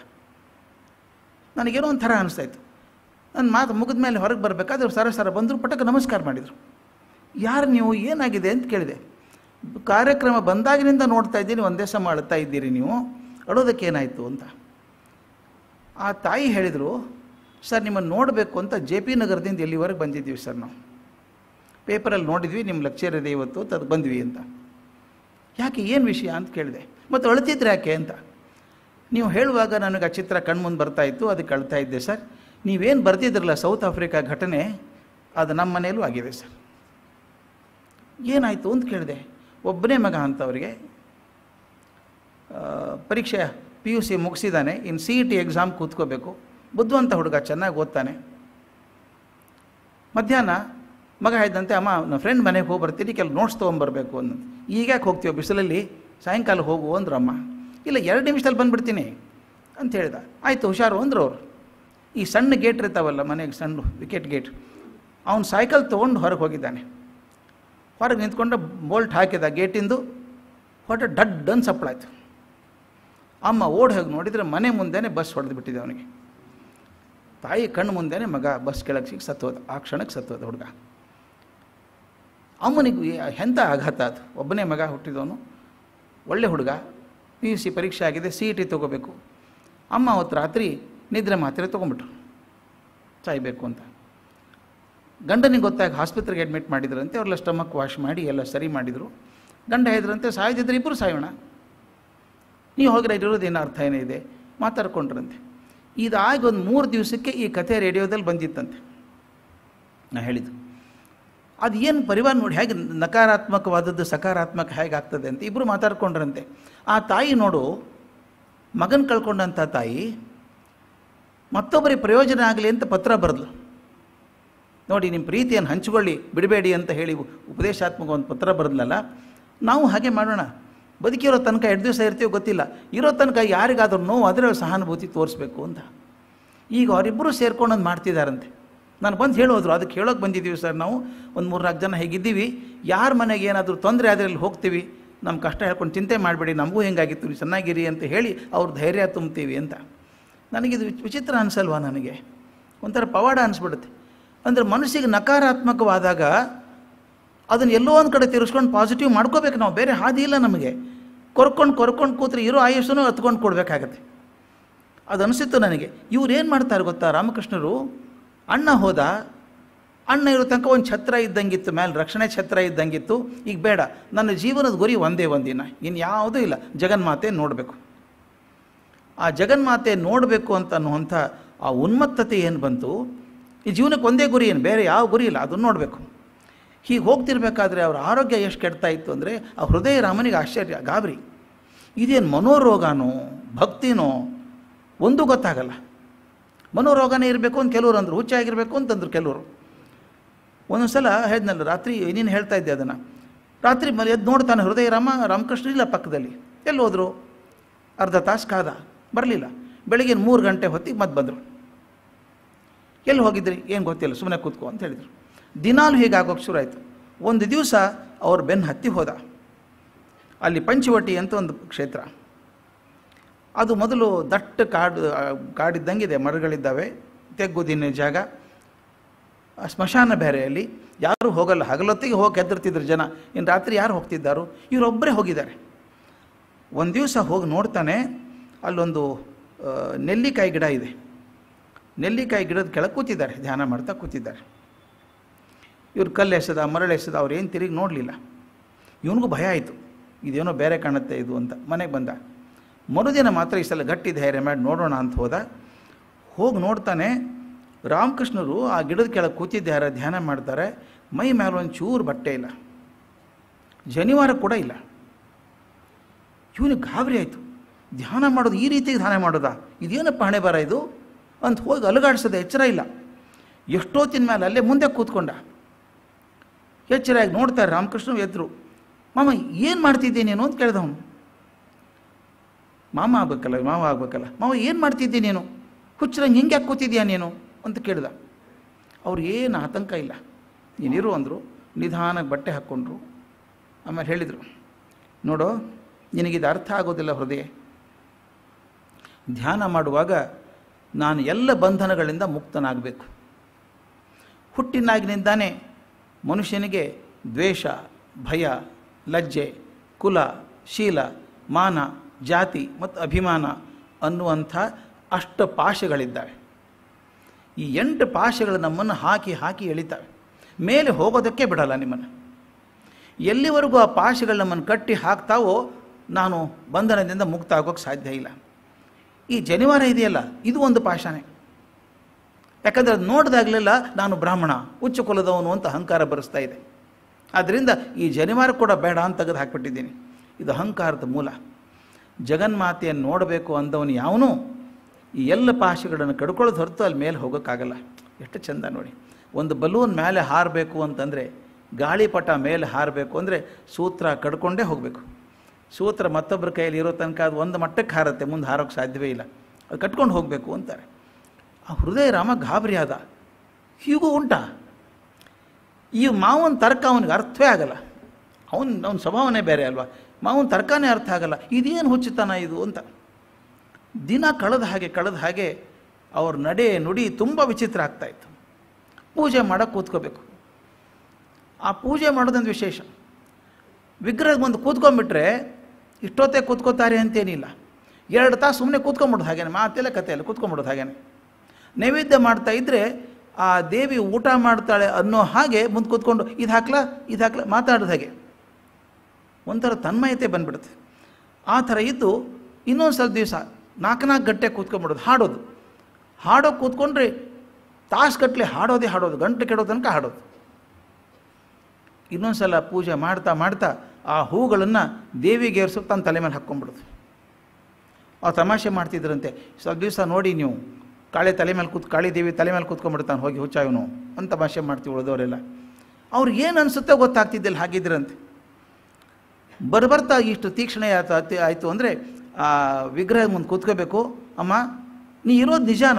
ನನಗೇನೋ ಒಂಥರ ಅನಿಸ್ತಾಯಿತ್ತು ನನ್ನ ಮಾತು ಮುಗಿದ ಮೇಲೆ ಹೊರಗೆ ಬರಬೇಕಾದ್ರೆ ಸರ ಸರ ಬಂದರು ಪಟಕ್ಕೆ ನಮಸ್ಕಾರ ಮಾಡಿದರು ಯಾರು ನೀವು ಏನಾಗಿದೆ ಅಂತ ಕೇಳಿದೆ ಕಾರ್ಯಕ್ರಮ ಬಂದಾಗಿನಿಂದ ನೋಡ್ತಾ ಇದ್ದೀನಿ ಒಂದೇ ಸಮ ಅಳ್ತಾ ಇದ್ದೀರಿ ನೀವು ಅಳೋದಕ್ಕೆ ಏನಾಯಿತು ಅಂತ ಆ ತಾಯಿ ಹೇಳಿದರು ಸರ್ ನಿಮ್ಮನ್ನು ನೋಡಬೇಕು ಅಂತ ಜೆ ಪಿ ನಗರದಿಂದ ಎಲ್ಲಿವರೆಗೆ ಬಂದಿದ್ದೀವಿ ಸರ್ ನಾವು ಪೇಪರಲ್ಲಿ ನೋಡಿದ್ವಿ ನಿಮ್ಮ ಲೆಕ್ಚರ್ ಇದೆ ಇವತ್ತು ಅಂತ ಅದು ಬಂದ್ವಿ ಅಂತ ಯಾಕೆ ಏನು ವಿಷಯ ಅಂತ ಕೇಳಿದೆ ಮತ್ತು ಅಳ್ತಿದ್ರೆ ಯಾಕೆ ಅಂತ ನೀವು ಹೇಳುವಾಗ ನನಗೆ ಆ ಚಿತ್ರ ಕಣ್ಮುಂದೆ ಬರ್ತಾ ಇತ್ತು ಅದಕ್ಕೆ ಅಳ್ತಾ ಇದ್ದೆ ಸರ್ ನೀವೇನು ಬರ್ತಿದ್ರಲ್ಲ ಸೌತ್ ಆಫ್ರಿಕಾ ಘಟನೆ ಅದು ನಮ್ಮ ಮನೆಯಲ್ಲೂ ಆಗಿದೆ ಸರ್ ಏನಾಯಿತು ಅಂತ ಕೇಳಿದೆ ಒಬ್ಬನೇ ಮಗ ಅಂತವರಿಗೆ ಪರೀಕ್ಷೆ ಪಿ ಯು ಸಿ ಮುಗಿಸಿದ್ದಾನೆ ಇನ್ನು ಸಿ ಇ ಟಿ ಎಕ್ಸಾಮ್ ಕೂತ್ಕೋಬೇಕು ಬುದ್ಧಿವಂತ ಹುಡುಗ ಚೆನ್ನಾಗಿ ಓದ್ತಾನೆ ಮಧ್ಯಾಹ್ನ ಮಗ ಹೇಳಿದಂತೆ ಅಮ್ಮ ನನ್ನ ಫ್ರೆಂಡ್ ಮನೆಗೆ ಹೋಗಿ ಬರ್ತೀನಿ ಕೆಲವು ನೋಟ್ಸ್ ತೊಗೊಂಬರ್ಬೇಕು ಅನ್ನೋದು ಈಗ್ಯಾಕೆ ಹೋಗ್ತೀವೋ ಬಿಸಿಲಲ್ಲಿ ಸಾಯಂಕಾಲ ಹೋಗು ಅಂದ್ರು ಅಮ್ಮ ಇಲ್ಲ ಎರಡು ನಿಮಿಷದಲ್ಲಿ ಬಂದುಬಿಡ್ತೀನಿ ಅಂತ ಹೇಳ್ದ ಆಯಿತು ಹುಷಾರು ಅಂದರು ಅವರು ಈ ಸಣ್ಣ ಗೇಟ್ ಇರ್ತಾವಲ್ಲ ಮನೆಗೆ ಸಣ್ಣ ವಿಕೆಟ್ ಗೇಟ್ ಅವನು ಸೈಕಲ್ ತೊಗೊಂಡು ಹೊರಗೆ ಹೋಗಿದ್ದಾನೆ ಹೊರಗೆ ನಿಂತ್ಕೊಂಡು ಬೋಲ್ಟ್ ಹಾಕಿದ ಗೇಟಿಂದು ಹೊಟ್ಟೆ ಡಡ್ ಅನ್ ಸಪ್ಪಳಾಯ್ತು ಅಮ್ಮ ಓಡಿ ಹೋಗಿ ನೋಡಿದರೆ ಮನೆ ಮುಂದೆನೇ ಬಸ್ ಹೊಡೆದು ಬಿಟ್ಟಿದೆ ಅವನಿಗೆ ತಾಯಿ ಕಣ್ಣು ಮುಂದೆನೇ ಮಗ ಬಸ್ ಕೆಳಗೆ ಸಿಕ್ಕಿ ಸತ್ತೋದ ಆ ಕ್ಷಣಕ್ಕೆ ಸತ್ತೋದ ಹುಡುಗ ಅಮ್ಮನಿಗೆ ಎಂಥ ಆಘಾತ ಅದು ಒಬ್ಬನೇ ಮಗ ಹುಟ್ಟಿದವನು ಒಳ್ಳೆ ಹುಡುಗ ಪಿ ಯು ಸಿ ಪರೀಕ್ಷೆ ಆಗಿದೆ ಸಿ ಇ ಟಿ ತೊಗೋಬೇಕು ಅಮ್ಮ ಅವತ್ತು ರಾತ್ರಿ ನಿದ್ರೆ ಮಾತ್ರೆ ತೊಗೊಂಬಿಟ್ರು ಸಾಯಬೇಕು ಅಂತ ಗಂಡನಿಗೆ ಗೊತ್ತಾಗಿ ಆಸ್ಪತ್ರೆಗೆ ಅಡ್ಮಿಟ್ ಮಾಡಿದ್ರಂತೆ ಅವ್ರೆಲ್ಲ ಸ್ಟಮಕ್ ವಾಶ್ ಮಾಡಿ ಎಲ್ಲ ಸರಿ ಮಾಡಿದರು ಗಂಡ ಹೇಳಿದ್ರಂತೆ ಸಾಯ್ದಿದ್ರೆ ಇಬ್ಬರು ಸಾಯೋಣ ನೀವು ಹೋಗಿರೋ ಇರೋದೇನು ಅರ್ಥ ಏನಿದೆ ಮಾತಾಡ್ಕೊಂಡ್ರಂತೆ ಇದಾಗಿ ಒಂದು ಮೂರು ದಿವಸಕ್ಕೆ ಈ ಕಥೆ ರೇಡಿಯೋದಲ್ಲಿ ಬಂದಿತ್ತಂತೆ ನಾ ಹೇಳಿದ್ದು ಅದು ಏನು ಪರಿವಾರ ನೋಡಿ ಹೇಗೆ ನಕಾರಾತ್ಮಕವಾದದ್ದು ಸಕಾರಾತ್ಮಕ ಹೇಗೆ ಆಗ್ತದೆ ಅಂತ ಇಬ್ಬರು ಮಾತಾಡ್ಕೊಂಡ್ರಂತೆ ಆ ತಾಯಿ ನೋಡು ಮಗನ ಕಳ್ಕೊಂಡಂಥ ತಾಯಿ ಮತ್ತೊಬ್ಬರಿಗೆ ಪ್ರಯೋಜನ ಆಗಲಿ ಅಂತ ಪತ್ರ ಬರೆದ್ಲು ನೋಡಿ ನಿಮ್ಮ ಪ್ರೀತಿಯನ್ನು ಹಂಚಿಕೊಳ್ಳಿ ಬಿಡಬೇಡಿ ಅಂತ ಹೇಳಿ ಉಪದೇಶಾತ್ಮಕ ಒಂದು ಪತ್ರ ಬರೆದ್ಲಲ್ಲ ನಾವು ಹಾಗೆ ಮಾಡೋಣ ಬದುಕಿರೋ ತನಕ ಎರಡು ದಿವಸ ಇರ್ತೀವೋ ಗೊತ್ತಿಲ್ಲ ಇರೋ ತನಕ ಯಾರಿಗಾದ್ರೂ ನೋವು ಅದರ ಸಹಾನುಭೂತಿ ತೋರಿಸ್ಬೇಕು ಅಂತ ಈಗ ಅವರಿಬ್ಬರು ಸೇರ್ಕೊಂಡು ಒಂದು ಮಾಡ್ತಿದ್ದಾರಂತೆ ನಾನು ಬಂದು ಹೇಳೋದ್ರು ಅದಕ್ಕೆ ಹೇಳೋಕೆ ಬಂದಿದ್ದೀವಿ ಸರ್ ನಾವು ಒಂದು ಮೂರು ನಾಲ್ಕು ಜನ ಹೇಗಿದ್ದೀವಿ ಯಾರ ಮನೆಗೆ ಏನಾದರೂ ತೊಂದರೆ ಆದರೆ ಅಲ್ಲಿ ಹೋಗ್ತೀವಿ ನಮ್ಮ ಕಷ್ಟ ಹೇಳ್ಕೊಂಡು ಚಿಂತೆ ಮಾಡಬೇಡಿ ನಮಗೂ ಹೆಂಗಾಗಿತ್ತು ನೀವು ಚೆನ್ನಾಗಿರಿ ಅಂತ ಹೇಳಿ ಅವ್ರ ಧೈರ್ಯ ತುಂಬ್ತೀವಿ ಅಂತ ನನಗಿದು ವಿಚ್- ವಿಚಿತ್ರ ಅನಿಸಲ್ವಾ ನನಗೆ ಒಂಥರ ಪವಾಡ ಅನಿಸ್ಬಿಡುತ್ತೆ ಅಂದರೆ ಮನಸ್ಸಿಗೆ ನಕಾರಾತ್ಮಕವಾದಾಗ ಅದನ್ನು ಎಲ್ಲೋ ಒಂದು ಕಡೆ ತಿರ್ಸ್ಕೊಂಡು ಪಾಸಿಟಿವ್ ಮಾಡ್ಕೋಬೇಕು ನಾವು ಬೇರೆ ಹಾದಿ ಇಲ್ಲ ನಮಗೆ ಕೊರ್ಕೊಂಡು ಕೊರ್ಕೊಂಡು ಕೂತ್ರೆ ಇರೋ ಆಯುಷನ್ನು ಹತ್ಕೊಂಡು ಕೊಡಬೇಕಾಗತ್ತೆ ಅದು ಅನಿಸಿತ್ತು ನನಗೆ ಇವ್ರು ಏನು ಮಾಡ್ತಾರೆ ಗೊತ್ತಾ ರಾಮಕೃಷ್ಣರು ಅಣ್ಣ ಹೋದ ಅಣ್ಣ ಇರೋ ತನಕ ಒಂದು ಛತ್ರ ಇದ್ದಂಗಿತ್ತು ಮೇಲೆ ರಕ್ಷಣೆ ಛತ್ರ ಇದ್ದಂಗಿತ್ತು ಈಗ ಬೇಡ ನನ್ನ ಜೀವನದ ಗುರಿ ಒಂದೇ ಒಂದಿನ ಇನ್ನು ಯಾವುದೂ ಇಲ್ಲ ಜಗನ್ಮಾತೆ ನೋಡಬೇಕು ಆ ಜಗನ್ಮಾತೆ ನೋಡಬೇಕು ಅಂತ ಅನ್ನುವಂಥ ಆ ಉನ್ಮತ್ತತೆ ಏನು ಬಂತು ಈ ಜೀವನಕ್ಕೆ ಒಂದೇ ಗುರಿ ಏನು ಬೇರೆ ಯಾವ ಗುರಿ ಇಲ್ಲ ಅದನ್ನು ನೋಡಬೇಕು ಹೀಗೆ ಹೋಗ್ತಿರ್ಬೇಕಾದ್ರೆ ಅವ್ರ ಆರೋಗ್ಯ ಎಷ್ಟು ಕೆಡ್ತಾ ಇತ್ತು ಅಂದರೆ ಆ ಹೃದಯ ರಾಮನಿಗೆ ಆಶ್ಚರ್ಯ ಗಾಬರಿ ಇದೇನು ಮನೋರೋಗನೋ ಭಕ್ತಿನೋ ಒಂದೂ ಗೊತ್ತಾಗಲ್ಲ ಮನೋರೋಗನೇ ಇರಬೇಕು ಅಂತ ಕೆಲವರು ಅಂದರು ಹುಚ್ಚಾಗಿರಬೇಕು ಅಂತಂದ್ರು ಕೆಲವರು ಒಂದೊಂದು ಸಲ ಹೇಳಿದ್ನಲ್ಲ ರಾತ್ರಿ ನೀನು ಹೇಳ್ತಾ ಇದ್ದೆ ಅದನ್ನು ರಾತ್ರಿ ಮ ಎದ್ದು ನೋಡ್ತಾನೆ ಹೃದಯ ರಾಮ ರಾಮಕೃಷ್ಣ ಇಲ್ಲ ಪಕ್ಕದಲ್ಲಿ ಎಲ್ಲಿ ಹೋದರು ಅರ್ಧ ತಾಸು ಕಾದ ಬರಲಿಲ್ಲ ಬೆಳಿಗ್ಗೆ ಮೂರು ಗಂಟೆ ಹೊತ್ತಿಗೆ ಮತ್ತೆ ಬಂದರು ಎಲ್ಲಿ ಹೋಗಿದ್ರಿ ಏನು ಗೊತ್ತಿಲ್ಲ ಸುಮ್ಮನೆ ಕೂತ್ಕೋ ಅಂತ ಹೇಳಿದರು ದಿನಾಲು ಹೀಗಾಗೋಕೆ ಶುರು ಆಯಿತು ಒಂದು ದಿವಸ ಅವ್ರ ಬೆನ್ನು ಹತ್ತಿ ಹೋದ ಅಲ್ಲಿ ಪಂಚವಟಿ ಅಂತ ಒಂದು ಕ್ಷೇತ್ರ ಅದು ಮೊದಲು ದಟ್ಟ ಕಾಡು ಆ, ಕಾಡಿದ್ದಂಗಿದೆ ಮರಗಳಿದ್ದಾವೆ ತೆಗ್ಗುದಿನ ಜಾಗ ಆ ಸ್ಮಶಾನ ಬೇರೆ ಅಲ್ಲಿ ಯಾರೂ ಹೋಗಲ್ಲ ಹಗಲೊತ್ತಿಗೆ ಹೋಗಿ ಹೆದರ್ತಿದ್ರು ಜನ ಇನ್ನು ರಾತ್ರಿ ಯಾರು ಹೋಗ್ತಿದ್ದಾರೋ ಇವರೊಬ್ಬರೇ ಹೋಗಿದ್ದಾರೆ ಒಂದು ದಿವಸ ಹೋಗಿ ನೋಡ್ತಾನೆ ಅಲ್ಲೊಂದು ಆ, ನೆಲ್ಲಿಕಾಯಿ ಗಿಡ ಇದೆ ನೆಲ್ಲಿಕಾಯಿ ಗಿಡದ ಕೆಳಗೆ ಕೂತಿದ್ದಾರೆ ಧ್ಯಾನ ಮಾಡ್ತಾ ಕೂತಿದ್ದಾರೆ ಇವ್ರು ಕಲ್ಲು ಎಸೆದ ಮರಳು ಎಸೆದ ಅವ್ರು ಏನು ತಿರುಗಿ ನೋಡಲಿಲ್ಲ ಇವನಿಗೂ ಭಯ ಆಯಿತು ಇದೇನೋ ಬೇರೆ ಕಾಣುತ್ತೆ ಇದು ಅಂತ ಮನೆಗೆ ಬಂದ ಮರುದಿನ ಮಾತ್ರ ಈ ಸಲ ಗಟ್ಟಿ ಧೈರ್ಯ ಮಾಡಿ ನೋಡೋಣ ಅಂತ ಹೋದ ಹೋಗಿ ನೋಡ್ತಾನೆ ರಾಮಕೃಷ್ಣರು ಆ ಗಿಡದ ಕೆಳಗೆ ಕೂತಿದ್ದಾರೆ ಧ್ಯಾನ ಮಾಡ್ತಾರೆ ಮೈ ಮೇಲೆ ಒಂದು ಚೂರು ಬಟ್ಟೆ ಇಲ್ಲ ಜನಿವಾರ ಕೂಡ ಇಲ್ಲ ಇವನಿಗೆ ಗಾಬರಿ ಆಯಿತು ಧ್ಯಾನ ಮಾಡೋದು ಈ ರೀತಿ ಧ್ಯಾನ ಮಾಡೋದಾ ಇದೇನಪ್ಪ ಹಣೆ ಬರ ಇದು ಅಂತ ಹೋಗಿ ಅಲುಗಾಡಿಸೋದು ಎಚ್ಚರ ಇಲ್ಲ ಎಷ್ಟೊತ್ತಿನ ಮೇಲೆ ಅಲ್ಲೇ ಮುಂದೆ ಕೂತ್ಕೊಂಡ ಎಚ್ಚರಾಗಿ ನೋಡ್ತಾರೆ ರಾಮಕೃಷ್ಣ ಎದ್ರು ಮಾಮ ಏನು ಮಾಡ್ತಿದ್ದೆ ನೀನು ಅಂತ ಕೇಳ್ದ ಅವನು ಮಾಮ ಆಗ್ಬೇಕಲ್ಲ ಮಾವ ಆಗ್ಬೇಕಲ್ಲ ಮಾವ ಏನು ಮಾಡ್ತಿದ್ದೆ ನೀನು ಹುಚ್ಚರಂಗೆ ಹಿಂಗೆ ಯಾಕೆ ಕೂತಿದ್ಯಾ ನೀನು ಅಂತ ಕೇಳ್ದ ಅವ್ರು ಏನು ಆತಂಕ ಇಲ್ಲ ನೀನಿರು ಅಂದರು ನಿಧಾನಕ್ಕೆ ಬಟ್ಟೆ ಹಾಕ್ಕೊಂಡ್ರು ಆಮೇಲೆ ಹೇಳಿದರು ನೋಡು ನಿನಗಿದು ಅರ್ಥ ಆಗೋದಿಲ್ಲ ಹೃದಯ ಧ್ಯಾನ ಮಾಡುವಾಗ ನಾನು ಎಲ್ಲ ಬಂಧನಗಳಿಂದ ಮುಕ್ತನಾಗಬೇಕು ಹುಟ್ಟಿನಾಗಿನಿಂದಾನೇ ಮನುಷ್ಯನಿಗೆ ದ್ವೇಷ ಭಯ ಲಜ್ಜೆ ಕುಲ ಶೀಲ ಮಾನ ಜಾತಿ ಮತ್ತು ಅಭಿಮಾನ ಅನ್ನುವಂಥ ಅಷ್ಟ ಪಾಶಗಳಿದ್ದಾವೆ ಈ ಎಂಟು ಪಾಶಗಳು ನಮ್ಮನ್ನು ಹಾಕಿ ಹಾಕಿ ಎಳಿತಾವೆ ಮೇಲೆ ಹೋಗೋದಕ್ಕೆ ಬಿಡಲ್ಲ ನಿಮ್ಮನ್ನು ಎಲ್ಲಿವರೆಗೂ ಆ ಪಾಶಗಳು ನಮ್ಮನ್ನು ಕಟ್ಟಿ ಹಾಕ್ತಾವೋ ನಾನು ಬಂಧನದಿಂದ ಮುಕ್ತ ಆಗೋಕ್ಕೆ ಸಾಧ್ಯ ಇಲ್ಲ ಈ ಜನಿವಾರ ಇದೆಯಲ್ಲ ಇದು ಒಂದು ಪಾಶನೇ ಯಾಕಂದರೆ ಅದು ನೋಡಿದಾಗಲೆಲ್ಲ ನಾನು ಬ್ರಾಹ್ಮಣ ಉಚ್ಚ ಕುಲದವನು ಅಂತ ಅಹಂಕಾರ ಬರೆಸ್ತಾ ಇದೆ ಆದ್ದರಿಂದ ಈ ಜನಿವಾರ ಕೂಡ ಬೇಡ ಅಂತ ತೆಗೆದು ಹಾಕ್ಬಿಟ್ಟಿದ್ದೀನಿ ಇದು ಅಹಂಕಾರದ ಮೂಲ ಜಗನ್ಮಾತೆಯನ್ನು ನೋಡಬೇಕು ಅಂದವನು ಯಾವನೂ ಈ ಎಲ್ಲ ಪಾಶಗಳನ್ನು ಕಡ್ಕೊಳ್ಳೋದು ಹೊರತು ಅಲ್ಲಿ ಮೇಲೆ ಹೋಗೋಕ್ಕಾಗಲ್ಲ ಎಷ್ಟು ಚಂದ ನೋಡಿ ಒಂದು ಬಲೂನ್ ಮೇಲೆ ಹಾರಬೇಕು ಅಂತಂದರೆ ಗಾಳಿಪಟ ಮೇಲೆ ಹಾರಬೇಕು ಅಂದರೆ ಸೂತ್ರ ಕಡ್ಕೊಂಡೇ ಹೋಗಬೇಕು ಸೂತ್ರ ಮತ್ತೊಬ್ಬರ ಕೈಯಲ್ಲಿ ಇರೋ ತನಕ ಅದು ಒಂದು ಮಟ್ಟಕ್ಕೆ ಹಾರುತ್ತೆ ಮುಂದೆ ಹಾರೋಕ್ಕೆ ಸಾಧ್ಯವೇ ಇಲ್ಲ ಅದು ಕಟ್ಕೊಂಡು ಹೋಗಬೇಕು ಅಂತಾರೆ ಆ ಹೃದಯ ರಾಮ ಗಾಬರಿ ಆದ ಹೀಗೂ ಉಂಟಾ ಈ ಮಾವನ ತರ್ಕ ಅವನಿಗೆ ಅರ್ಥವೇ ಆಗಲ್ಲ ಅವನ ಅವನ ಸ್ವಭಾವನೇ ಬೇರೆ ಅಲ್ವಾ ಮಾವನ ತರ್ಕನೇ ಅರ್ಥ ಆಗಲ್ಲ ಇದೇನು ಹುಚ್ಚುತನ ಇದು ಅಂತ ದಿನ ಕಳೆದ ಹಾಗೆ ಕಳೆದ ಹಾಗೆ ಅವ್ರ ನಡೆ ನುಡಿ ತುಂಬ ವಿಚಿತ್ರ ಆಗ್ತಾಯಿತ್ತು ಪೂಜೆ ಮಾಡೋಕ್ಕೆ ಕೂತ್ಕೋಬೇಕು ಆ ಪೂಜೆ ಮಾಡೋದೊಂದು ವಿಶೇಷ ವಿಗ್ರಹ ಬಂದು ಕೂತ್ಕೊಂಡ್ಬಿಟ್ರೆ ಇಷ್ಟೊತ್ತೇ ಕೂತ್ಕೋತಾರೆ ಅಂತೇನಿಲ್ಲ ಎರಡು ತಾಸು ಸುಮ್ಮನೆ ಕೂತ್ಕೊಂಬಿಡೋದು ಹಾಗೇನೆ ಮಾತೆಲ್ಲ ಕಥೆಯಲ್ಲಿ ಕೂತ್ಕೊಂಬಿಡೋದು ಹಾಗೇನೆ ನೈವೇದ್ಯ ಮಾಡ್ತಾ ಇದ್ದರೆ ಆ ದೇವಿ ಊಟ ಮಾಡ್ತಾಳೆ ಅನ್ನೋ ಹಾಗೆ ಮುಂದೆ ಕೂತ್ಕೊಂಡು ಇದು ಹಾಕ್ಲಾ ಇದು ಹಾಕ್ಲಾ ಮಾತಾಡೋದು ಹಾಗೆ ಒಂಥರ ತನ್ಮಯತೆ ಬಂದ್ಬಿಡುತ್ತೆ ಆ ಥರ ಇದ್ದು ಇನ್ನೊಂದು ಸ್ವಲ್ಪ ದಿವಸ ನಾಲ್ಕು ನಾಲ್ಕು ಗಂಟೆ ಕೂತ್ಕೊಂಡ್ಬಿಡೋದು ಹಾಡೋದು ಹಾಡೋ ಕೂತ್ಕೊಂಡ್ರೆ ತಾಸುಗಟ್ಟಲೆ ಹಾಡೋದೇ ಹಾಡೋದು ಗಂಟೆ ಕೆಡೋ ತನಕ ಹಾಡೋದು ಇನ್ನೊಂದು ಸಲ ಪೂಜೆ ಮಾಡ್ತಾ ಮಾಡ್ತಾ ಆ ಹೂಗಳನ್ನು ದೇವಿಗೆ ಏರಿಸೋ ತನ್ನ ತಲೆ ಮೇಲೆ ಹಾಕ್ಕೊಂಡ್ಬಿಡೋದು ಆ ತಮಾಷೆ ಮಾಡ್ತಿದ್ರಂತೆ ಸ್ವಲ್ಪ ದಿವಸ ನೋಡಿ ನೀವು ಕಾಳಿ ತಲೆ ಮೇಲೆ ಕೂತ್ ಕಾಳಿ ದೇವಿ ತಲೆ ಮೇಲೆ ಕೂತ್ಕೊಂಡ್ಬಿಡ್ತಾನೆ ಹೋಗಿ ಹುಚ್ಚ ಇವನು ಅಂತ ತಮಾಷೆ ಮಾಡ್ತೀವಿ ಉಳಿದವರೆಲ್ಲ ಅವ್ರಿಗೆ ಏನು ಅನಿಸುತ್ತೋ ಗೊತ್ತಾಗ್ತಿದ್ದಿಲ್ಲ ಹಾಗಿದ್ರಂತೆ ಬರ್ಬರ್ತಾ ಇಷ್ಟು ತೀಕ್ಷ್ಣ ಆಯ್ತು ಆಯಿತು ಅಂದರೆ ಆ ವಿಗ್ರಹ ಮುಂದೆ ಕೂತ್ಕೋಬೇಕು ಅಮ್ಮ ನೀ ಇರೋದು ನಿಜಾನ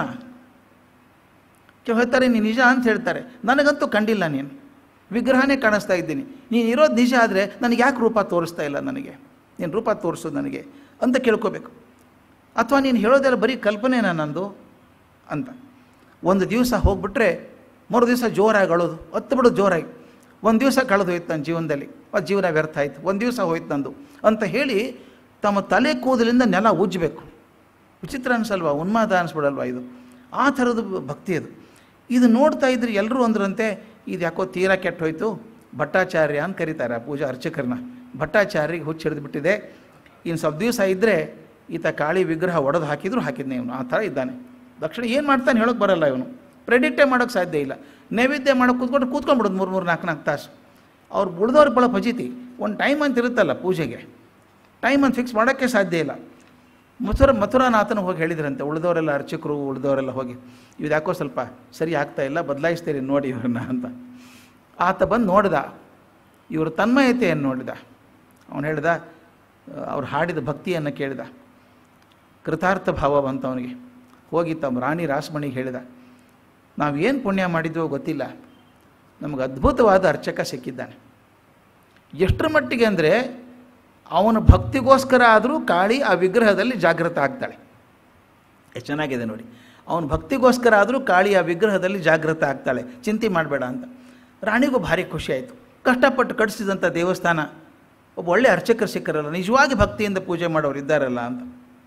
ಕೆಲವು ಹೇಳ್ತಾರೆ ನೀನು ನಿಜ ಅಂತ ಹೇಳ್ತಾರೆ ನನಗಂತೂ ಕಂಡಿಲ್ಲ ನೀನು ವಿಗ್ರಹನೇ ಕಾಣಿಸ್ತಾ ಇದ್ದೀನಿ ನೀನು ಇರೋದು ನಿಜ ಆದರೆ ನನಗೆ ಯಾಕೆ ರೂಪ ತೋರಿಸ್ತಾ ಇಲ್ಲ ನನಗೆ ನೀನು ರೂಪ ತೋರಿಸೋದು ನನಗೆ ಅಂತ ಕೇಳ್ಕೋಬೇಕು ಅಥವಾ ನೀನು ಹೇಳೋದೆಲ್ಲ ಬರೀ ಕಲ್ಪನೆನಾ ನಂದು ಅಂತ ಒಂದು ದಿವಸ ಹೋಗ್ಬಿಟ್ರೆ ಮೂರು ದಿವಸ ಜೋರಾಗಿ ಅಳೋದು ಹತ್ತು ಬಿಡೋದು ಜೋರಾಗಿ ಒಂದು ದಿವಸ ಕಳೆದು ಹೋಯ್ತು ನನ್ನ ಜೀವನದಲ್ಲಿ ಆ ಜೀವನ ವ್ಯರ್ಥ ಆಯಿತು ಒಂದು ದಿವಸ ಹೋಯ್ತು ನಂದು ಅಂತ ಹೇಳಿ ತಮ್ಮ ತಲೆ ಕೂದಲಿಂದ ನೆಲ ಉಜ್ಜಬೇಕು ವಿಚಿತ್ರ ಅನಿಸಲ್ವಾ ಉನ್ಮಾದ ಅನಿಸ್ಬಿಡಲ್ವಾ ಇದು ಆ ಥರದ ಭಕ್ತಿ ಅದು ಇದು ನೋಡ್ತಾ ಇದ್ರೆ ಎಲ್ಲರೂ ಅಂದ್ರಂತೆ ಇದು ಯಾಕೋ ತೀರಾ ಕೆಟ್ಟು ಹೋಯ್ತು ಭಟ್ಟಾಚಾರ್ಯ ಅಂತ ಕರೀತಾರೆ ಆ ಪೂಜಾ ಅರ್ಚಕರನ್ನ ಭಟ್ಟಾಚಾರ್ಯಗೆ ಹುಚ್ಚು ಹಿಡಿದು ಬಿಟ್ಟಿದೆ ಇನ್ನು ಸ್ವಲ್ಪ ದಿವಸ ಇದ್ದರೆ ಈತ ಕಾಳಿ ವಿಗ್ರಹ ಒಡೆದು ಹಾಕಿದ್ರು ಹಾಕಿದ್ನೆ ಇವನು ಆ ಥರ ಇದ್ದಾನೆ ದಕ್ಷಿಣ ಏನು ಮಾಡ್ತಾನೆ ಹೇಳೋಕ್ಕೆ ಬರಲ್ಲ ಇವನು ಪ್ರೆಡಿಕ್ಟೇ ಮಾಡೋಕ್ಕೆ ಸಾಧ್ಯ ಇಲ್ಲ ನೈವೇದ್ಯ ಮಾಡೋಕೆ ಕೂತ್ಕೊಂಡು ಕೂತ್ಕೊಂಡ್ಬಿಡೋದು ಮೂರು ಮೂರು ನಾಲ್ಕು ನಾಲ್ಕು ತಾಸು ಅವ್ರು ಉಳಿದವ್ರು ಭಾಳ ಫಜಿತಿ ಒಂದು ಟೈಮ್ ಅಂತ ಇರುತ್ತಲ್ಲ ಪೂಜೆಗೆ ಟೈಮ್ ಅಂತ ಫಿಕ್ಸ್ ಮಾಡೋಕ್ಕೆ ಸಾಧ್ಯ ಇಲ್ಲ ಮಥುರ ಮಥುರಾನಾಥನ ಹೋಗಿ ಹೇಳಿದ್ರಂತೆ ಉಳಿದವರೆಲ್ಲ ಅರ್ಚಕರು ಉಳಿದವರೆಲ್ಲ ಹೋಗಿ ಇದು ಯಾಕೋ ಸ್ವಲ್ಪ ಸರಿ ಆಗ್ತಾ ಇಲ್ಲ ಬದಲಾಯಿಸ್ತೀರಿ ನೋಡಿ ಇವ್ರನ್ನ ಅಂತ ಆತ ಬಂದು ನೋಡ್ದ ಇವರು ತನ್ಮಯತೆಯನ್ನು ನೋಡಿದ ಅವನು ಹೇಳ್ದ ಅವ್ರು ಹಾಡಿದ ಭಕ್ತಿಯನ್ನು ಕೇಳಿದ ಕೃತಾರ್ಥ ಭಾವ ಬಂತ ಅವನಿಗೆ ಹೋಗಿ ತಮ್ಮ ರಾಣಿ ರಾಸಮಣಿಗೆ ಹೇಳಿದ ನಾವೇನು ಪುಣ್ಯ ಮಾಡಿದ್ವೋ ಗೊತ್ತಿಲ್ಲ ನಮಗೆ ಅದ್ಭುತವಾದ ಅರ್ಚಕ ಸಿಕ್ಕಿದ್ದಾನೆ ಎಷ್ಟರ ಮಟ್ಟಿಗೆ ಅಂದರೆ ಅವನ ಭಕ್ತಿಗೋಸ್ಕರ ಆದರೂ ಕಾಳಿ ಆ ವಿಗ್ರಹದಲ್ಲಿ ಜಾಗೃತ ಆಗ್ತಾಳೆ ಎಷ್ಟು ಚೆನ್ನಾಗಿದೆ ನೋಡಿ ಅವನ ಭಕ್ತಿಗೋಸ್ಕರ ಆದರೂ ಕಾಳಿ ಆ ವಿಗ್ರಹದಲ್ಲಿ ಜಾಗೃತ ಆಗ್ತಾಳೆ ಚಿಂತೆ ಮಾಡಬೇಡ ಅಂತ ರಾಣಿಗೂ ಭಾರಿ ಖುಷಿ ಆಯಿತು ಕಷ್ಟಪಟ್ಟು ಕಟ್ಟಿಸಿದಂಥ ದೇವಸ್ಥಾನ ಒಬ್ಬ ಒಳ್ಳೆ ಅರ್ಚಕರು ಸಿಕ್ಕರಲ್ಲ ನಿಜವಾಗಿ ಭಕ್ತಿಯಿಂದ ಪೂಜೆ ಮಾಡೋರು ಇದ್ದಾರಲ್ಲ ಅಂತ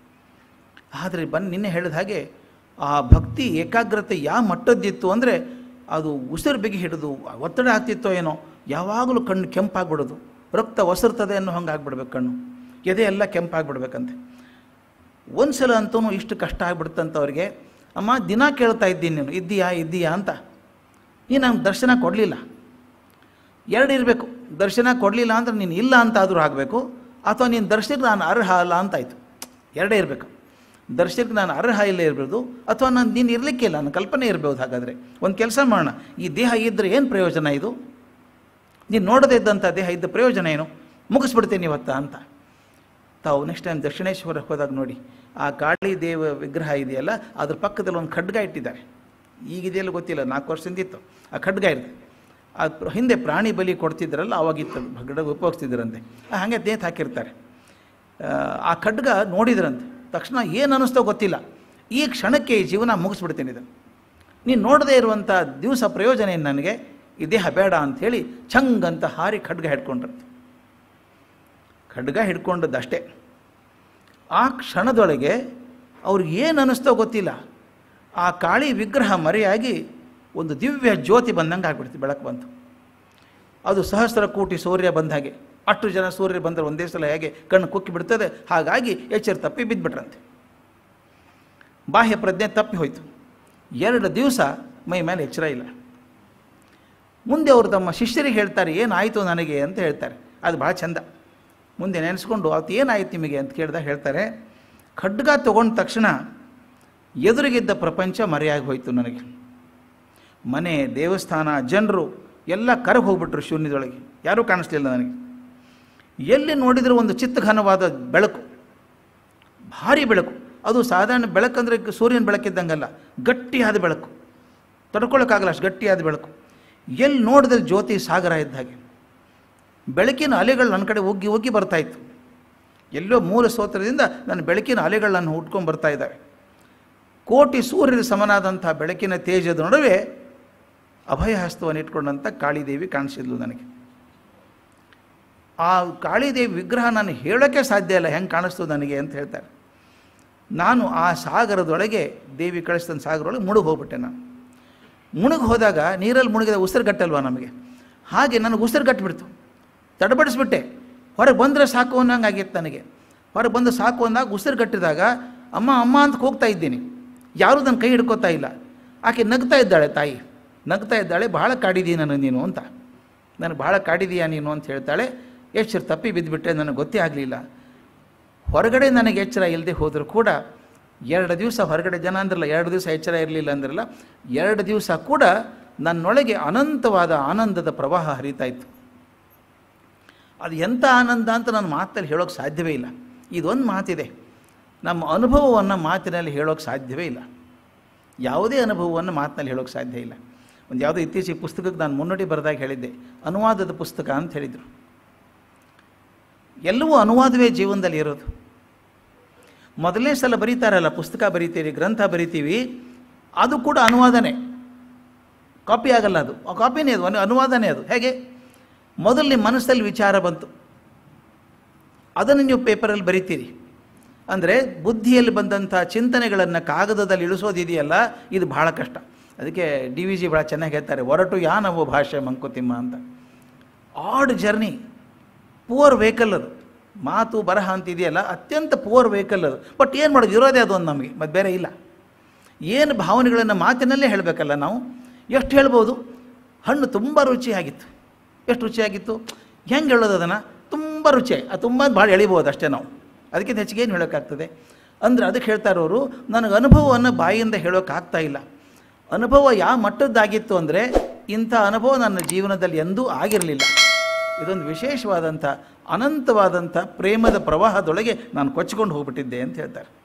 ಆದರೆ ಬಂದು ನಿನ್ನೆ ಹೇಳಿದ ಹಾಗೆ ಆ ಭಕ್ತಿ ಏಕಾಗ್ರತೆ ಯಾವ ಮಟ್ಟದ್ದಿತ್ತು ಅಂದರೆ ಅದು ಉಸಿರು ಬಿಗಿ ಹಿಡಿದು ಒತ್ತಡ ಆಗ್ತಿತ್ತೋ ಏನೋ ಯಾವಾಗಲೂ ಕಣ್ಣು ಕೆಂಪಾಗ್ಬಿಡೋದು ರಕ್ತ ಒಸರ್ತದೆ ಅನ್ನೋ ಹಂಗೆ ಆಗ್ಬಿಡ್ಬೇಕು ಕಣ್ಣು ಎದೆ ಎಲ್ಲ ಕೆಂಪಾಗ್ಬಿಡ್ಬೇಕಂತೆ ಒಂದು ಸಲ ಅಂತೂ ಇಷ್ಟು ಕಷ್ಟ ಆಗ್ಬಿಡ್ತಂತ ಅವ್ರಿಗೆ ಅಮ್ಮ ದಿನ ಕೇಳ್ತಾ ಇದ್ದೀನಿ ನೀನು ಇದ್ದೀಯಾ ಇದ್ದೀಯಾ ಅಂತ ನೀನು ನಂಗೆ ದರ್ಶನ ಕೊಡಲಿಲ್ಲ ಎರಡು ಇರಬೇಕು ದರ್ಶನ ಕೊಡಲಿಲ್ಲ ಅಂದ್ರೆ ನೀನು ಇಲ್ಲ ಅಂತ ಆದರೂ ಆಗಬೇಕು ಅಥವಾ ನೀನು ದರ್ಶನಕ್ಕೆ ನಾನು ಅರ್ಹ ಅಲ್ಲ ಅಂತಾಯಿತು ಎರಡೇ ಇರಬೇಕು ದರ್ಶನಕ್ಕೆ ನಾನು ಅರ್ಹ ಇಲ್ಲ ಇರ್ಬೋದು ಅಥವಾ ನಾನು ನೀನು ಇರಲಿಕ್ಕಿಲ್ಲ ನನ್ನ ಕಲ್ಪನೆ ಇರ್ಬೋದು ಹಾಗಾದರೆ ಒಂದು ಕೆಲಸ ಮಾಡೋಣ ಈ ದೇಹ ಇದ್ದರೆ ಏನು ಪ್ರಯೋಜನ ಇದು ನೀನು ನೋಡದೇ ಇದ್ದಂಥ ದೇಹ ಇದ್ದ ಪ್ರಯೋಜನ ಏನು ಮುಗಿಸ್ಬಿಡ್ತೀನಿ ಇವತ್ತ ಅಂತ ತಾವು ನೆಕ್ಸ್ಟ್ ಟೈಮ್ ದಕ್ಷಿಣೇಶ್ವರಕ್ಕೆ ಹೋದಾಗ ನೋಡಿ ಆ ಕಾಳಿ ದೇವ ವಿಗ್ರಹ ಇದೆಯಲ್ಲ ಅದ್ರ ಪಕ್ಕದಲ್ಲಿ ಒಂದು ಖಡ್ಗ ಇಟ್ಟಿದ್ದಾರೆ ಈಗಿದೆಯಲ್ಲ ಗೊತ್ತಿಲ್ಲ ನಾಲ್ಕು ವರ್ಷದಿಂದ ಇತ್ತು ಆ ಖಡ್ಗ ಇರುತ್ತೆ ಆ ಪ್ರ- ಹಿಂದೆ ಪ್ರಾಣಿ ಬಲಿ ಕೊಡ್ತಿದ್ರಲ್ಲ ಅವಾಗಿತ್ತು ಖಡ್ಗ ಉಪಯೋಗಿಸ್ತಿದ್ರಂತೆ ಆ, ಹಾಗೆ ನೇತು ಹಾಕಿರ್ತಾರೆ ಆ, ಆ ಖಡ್ಗ ನೋಡಿದ್ರಂತೆ ತಕ್ಷಣ ಏನು ಅನ್ನಿಸ್ತೋ ಗೊತ್ತಿಲ್ಲ ಈ ಕ್ಷಣಕ್ಕೆ ಈ ಜೀವನ ಮುಗಿಸ್ಬಿಡ್ತೀನಿ ಇದನ್ನು ನೀನು ನೋಡದೇ ಇರುವಂಥ ದಿವಸ ಪ್ರಯೋಜನ ಏನು ನನಗೆ ಈ ದೇಹ ಬೇಡ ಅಂಥೇಳಿ ಛಂಗ್ ಅಂತ ಹಾರಿ ಖಡ್ಗ ಹಿಡ್ಕೊಂಡ್ರಂತೆ ಖಡ್ಗ ಹಿಡ್ಕೊಂಡದ್ದಷ್ಟೇ ಆ ಕ್ಷಣದೊಳಗೆ ಅವ್ರಿಗೆ ಏನು ಅನ್ನಿಸ್ತೋ ಗೊತ್ತಿಲ್ಲ ಆ ಕಾಳಿ ವಿಗ್ರಹ ಮರೆಯಾಗಿ ಒಂದು ದಿವ್ಯ ಜ್ಯೋತಿ ಬಂದಂಗೆ ಆಗ್ಬಿಡ್ತು ಬೆಳಕು ಬಂತು ಅದು ಸಹಸ್ರ ಕೋಟಿ ಸೂರ್ಯ ಬಂದ ಹಾಗೆ ಅಷ್ಟು ಜನ ಸೂರ್ಯ ಬಂದರೆ ಒಂದೇ ಸಲ ಹೇಗೆ ಕಣ್ಣು ಕುಕ್ಕಿ ಬಿಡ್ತದೆ ಹಾಗಾಗಿ ಎಚ್ಚರ ತಪ್ಪಿ ಬಿದ್ದುಬಿಟ್ರಂತೆ ಬಾಹ್ಯ ಪ್ರಜ್ಞೆ ತಪ್ಪಿ ಹೋಯಿತು ಎರಡು ದಿವಸ ಮೈ ಮೇಲೆ ಎಚ್ಚರ ಇಲ್ಲ ಮುಂದೆ ಅವರು ತಮ್ಮ ಶಿಷ್ಯರಿಗೆ ಹೇಳ್ತಾರೆ ಏನಾಯಿತು ನನಗೆ ಅಂತ ಹೇಳ್ತಾರೆ ಅದು ಭಾಳ ಚಂದ ಮುಂದೆ ನೆನೆಸ್ಕೊಂಡು ಅವತ್ತು ಏನಾಯ್ತು ನಿಮಗೆ ಅಂತ ಕೇಳಿದಾಗ ಹೇಳ್ತಾರೆ ಖಡ್ಗ ತಗೊಂಡ ತಕ್ಷಣ ಎದುರಿಗಿದ್ದ ಪ್ರಪಂಚ ಮರೆಯಾಗಿ ಹೋಯಿತು ನನಗೆ ಮನೆ ದೇವಸ್ಥಾನ ಜನರು ಎಲ್ಲ ಕರಗಿ ಹೋಗ್ಬಿಟ್ರು ಶೂನ್ಯದೊಳಗೆ ಯಾರೂ ಕಾಣಿಸ್ಲಿಲ್ಲ ನನಗೆ ಎಲ್ಲಿ ನೋಡಿದರೂ ಒಂದು ಚಿತ್ತಘನವಾದ ಬೆಳಕು ಭಾರಿ ಬೆಳಕು ಅದು ಸಾಧಾರಣ ಬೆಳಕಂದ್ರೆ ಸೂರ್ಯನ ಬೆಳಕಿದ್ದಂಗಲ್ಲ ಗಟ್ಟಿಯಾದ ಬೆಳಕು ತಡ್ಕೊಳ್ಳೋಕ್ಕಾಗಲ್ಲ ಅಷ್ಟು ಗಟ್ಟಿಯಾದ ಬೆಳಕು ಎಲ್ಲಿ ನೋಡಿದ್ರೆ ಜ್ಯೋತಿ ಸಾಗರ ಇದ್ದ ಹಾಗೆ ಬೆಳಕಿನ ಅಲೆಗಳು ನನ್ನ ಕಡೆ ಒಗ್ಗಿ ಒಗ್ಗಿ ಬರ್ತಾ ಇತ್ತು ಎಲ್ಲೋ ಮೂಲ ಸ್ತೋತ್ರದಿಂದ ನನ್ನ ಬೆಳಕಿನ ಅಲೆಗಳು ನನ್ನ ಹುಟ್ಕೊಂಡು ಬರ್ತಾ ಇದ್ದಾವೆ ಕೋಟಿ ಸೂರ್ಯರ ಸಮನಾದಂಥ ಬೆಳಕಿನ ತೇಜದ ನಡುವೆ ಅಭಯಹಸ್ತವನ್ನು ಇಟ್ಕೊಂಡಂಥ ಕಾಳಿದೇವಿ ಕಾಣಿಸಿದ್ಲು ನನಗೆ ಆ ಕಾಳಿದೇವಿ ವಿಗ್ರಹ ನಾನು ಹೇಳೋಕ್ಕೆ ಸಾಧ್ಯ ಇಲ್ಲ ಹೆಂಗೆ ಕಾಣಿಸ್ತು ನನಗೆ ಅಂತ ಹೇಳ್ತಾರೆ ನಾನು ಆ ಸಾಗರದೊಳಗೆ ದೇವಿ ಕಳಿಸಿದ ಸಾಗರದೊಳಗೆ ಮುಳುಗಿ ಹೋಗ್ಬಿಟ್ಟೆ ನಾನು ಮುಳುಗಿ ಹೋದಾಗ ನೀರಲ್ಲಿ ಮುಳುಗಿದ ಉಸಿರು ಗಟ್ಟಲ್ವಾ ನಮಗೆ ಹಾಗೆ ನನಗೆ ಉಸಿರು ಗಟ್ಟಿಬಿಡ್ತು ತಡಬಡಿಸ್ಬಿಟ್ಟೆ ಹೊರಗೆ ಬಂದರೆ ಸಾಕು ಅನ್ನಂಗೆ ಆಗಿತ್ತು ನನಗೆ ಹೊರಗೆ ಬಂದು ಸಾಕು ಅಂದಾಗ ಉಸಿರು ಗಟ್ಟಿದಾಗ ಅಮ್ಮ ಅಮ್ಮ ಅಂತ ಹೋಗ್ತಾ ಇದ್ದೀನಿ ಯಾರೂ ನನ್ನ ಕೈ ಹಿಡ್ಕೋತಾ ಇಲ್ಲ ಆಕೆ ನಗ್ತಾ ಇದ್ದಾಳೆ ತಾಯಿ ನಗ್ತಾ ಇದ್ದಾಳೆ ಬಹಳ ಕಾಡಿದೀಯ ನನಗೆ ನೀನು ಅಂತ ನನಗೆ ಬಹಳ ಕಾಡಿದೀಯ ನೀನು ಅಂತ ಹೇಳ್ತಾಳೆ ಎಚ್ಚರ ತಪ್ಪಿ ಬಿದ್ದುಬಿಟ್ಟೆ ನನಗೆ ಗೊತ್ತೇ ಆಗಲಿಲ್ಲ ಹೊರಗಡೆ ನನಗೆ ಎಚ್ಚರ ಇಲ್ಲದೆ ಹೋದರೂ ಕೂಡ ಎರಡು ದಿವಸ ಹೊರಗಡೆ ಜನ ಅಂದ್ರಲ್ಲ ಎರಡು ದಿವಸ ಎಚ್ಚರ ಇರಲಿಲ್ಲ ಅಂದ್ರಲ್ಲ ಎರಡು ದಿವಸ ಕೂಡ ನನ್ನೊಳಗೆ ಅನಂತವಾದ ಆನಂದದ ಪ್ರವಾಹ ಹರಿತಾ ಇತ್ತು ಅದು ಎಂಥ ಆನಂದ ಅಂತ ನಾನು ಮಾತಲ್ಲಿ ಹೇಳೋಕ್ಕೆ ಸಾಧ್ಯವೇ ಇಲ್ಲ ಇದೊಂದು ಮಾತಿದೆ ನಮ್ಮ ಅನುಭವವನ್ನು ಮಾತಿನಲ್ಲಿ ಹೇಳೋಕ್ಕೆ ಸಾಧ್ಯವೇ ಇಲ್ಲ ಯಾವುದೇ ಅನುಭವವನ್ನು ಮಾತಿನಲ್ಲಿ ಹೇಳೋಕ್ಕೆ ಸಾಧ್ಯ ಇಲ್ಲ ಒಂದು ಯಾವುದೋ ಇತ್ತೀಚೆಗೆ ಪುಸ್ತಕಕ್ಕೆ ನಾನು ಮುನ್ನುಡಿ ಬರೆದಾಗ ಹೇಳಿದ್ದೆ ಅನುವಾದದ ಪುಸ್ತಕ ಅಂತ ಹೇಳಿದರು ಎಲ್ಲವೂ ಅನುವಾದವೇ ಜೀವನದಲ್ಲಿ ಇರೋದು ಮೊದಲನೇ ಸಲ ಬರೀತಾರಲ್ಲ ಪುಸ್ತಕ ಬರಿತೀವಿ ಗ್ರಂಥ ಬರಿತೀವಿ ಅದು ಕೂಡ ಅನುವಾದನೆ ಕಾಪಿ ಆಗಲ್ಲ ಅದು ಆ ಕಾಪಿನೇ ಅದು ಅನು- ಅನುವಾದನೆ ಅದು ಹೇಗೆ ಮೊದಲು ನಿಮ್ಮ ಮನಸ್ಸಲ್ಲಿ ವಿಚಾರ ಬಂತು ಅದನ್ನು ನೀವು ಪೇಪರಲ್ಲಿ ಬರಿತೀರಿ ಅಂದರೆ ಬುದ್ಧಿಯಲ್ಲಿ ಬಂದಂಥ ಚಿಂತನೆಗಳನ್ನು ಕಾಗದದಲ್ಲಿ ಇಳಿಸೋದಿದೆಯಲ್ಲ ಇದು ಬಹಳ ಕಷ್ಟ ಅದಕ್ಕೆ ಡಿ ವಿ ಜಿ ಭಾಳ ಚೆನ್ನಾಗಿ ಹೇಳ್ತಾರೆ ಹೊರಟು ಯಾನವೋ ಭಾಷೆ ಮಂಕುತಿಮ್ಮ ಅಂತ ಆಡ್ ಜರ್ನಿ ಪುವರ್ ವೆಹಿಕಲ್ ಅದು ಮಾತು ಬರಹ ಅಂತಿದೆಯಲ್ಲ ಅತ್ಯಂತ ಪುವರ್ ವೆಹಿಕಲ್ ಅದು ಬಟ್ ಏನು ಮಾಡೋದು ಇರೋದೇ ಅದು ಒಂದು ನಮಗೆ ಮತ್ತು ಬೇರೆ ಇಲ್ಲ ಏನು ಭಾವನೆಗಳನ್ನು ಮಾತಿನಲ್ಲೇ ಹೇಳಬೇಕಲ್ಲ ನಾವು ಎಷ್ಟು ಹೇಳ್ಬೋದು ಹಣ್ಣು ತುಂಬ ರುಚಿಯಾಗಿತ್ತು ಎಷ್ಟು ರುಚಿಯಾಗಿತ್ತು ಹೆಂಗೆ ಹೇಳೋದು ಅದನ್ನು ತುಂಬ ರುಚಿಯಾಗಿ ಅದು ತುಂಬ ಭಾಳ ಎಳಿಬೋದು ಅಷ್ಟೇ ನಾವು ಅದಕ್ಕಿಂತ ಹೆಚ್ಚಿಗೆ ಏನು ಹೇಳೋಕ್ಕಾಗ್ತದೆ ಅಂದರೆ ಅದಕ್ಕೆ ಹೇಳ್ತಾ ಇರೋರು ನನಗೆ ಅನುಭವವನ್ನು ಬಾಯಿಯಿಂದ ಹೇಳೋಕ್ಕಾಗ್ತಾ ಇಲ್ಲ ಅನುಭವ ಯಾವ ಮಟ್ಟದ್ದಾಗಿತ್ತು ಅಂದರೆ ಇಂಥ ಅನುಭವ ನನ್ನ ಜೀವನದಲ್ಲಿ ಎಂದೂ ಆಗಿರಲಿಲ್ಲ ಇದೊಂದು ವಿಶೇಷವಾದಂಥ ಅನಂತವಾದಂಥ ಪ್ರೇಮದ ಪ್ರವಾಹದೊಳಗೆ ನಾನು ಕೊಚ್ಕೊಂಡು ಹೋಗ್ಬಿಟ್ಟಿದ್ದೆ ಅಂತ ಹೇಳ್ತಾರೆ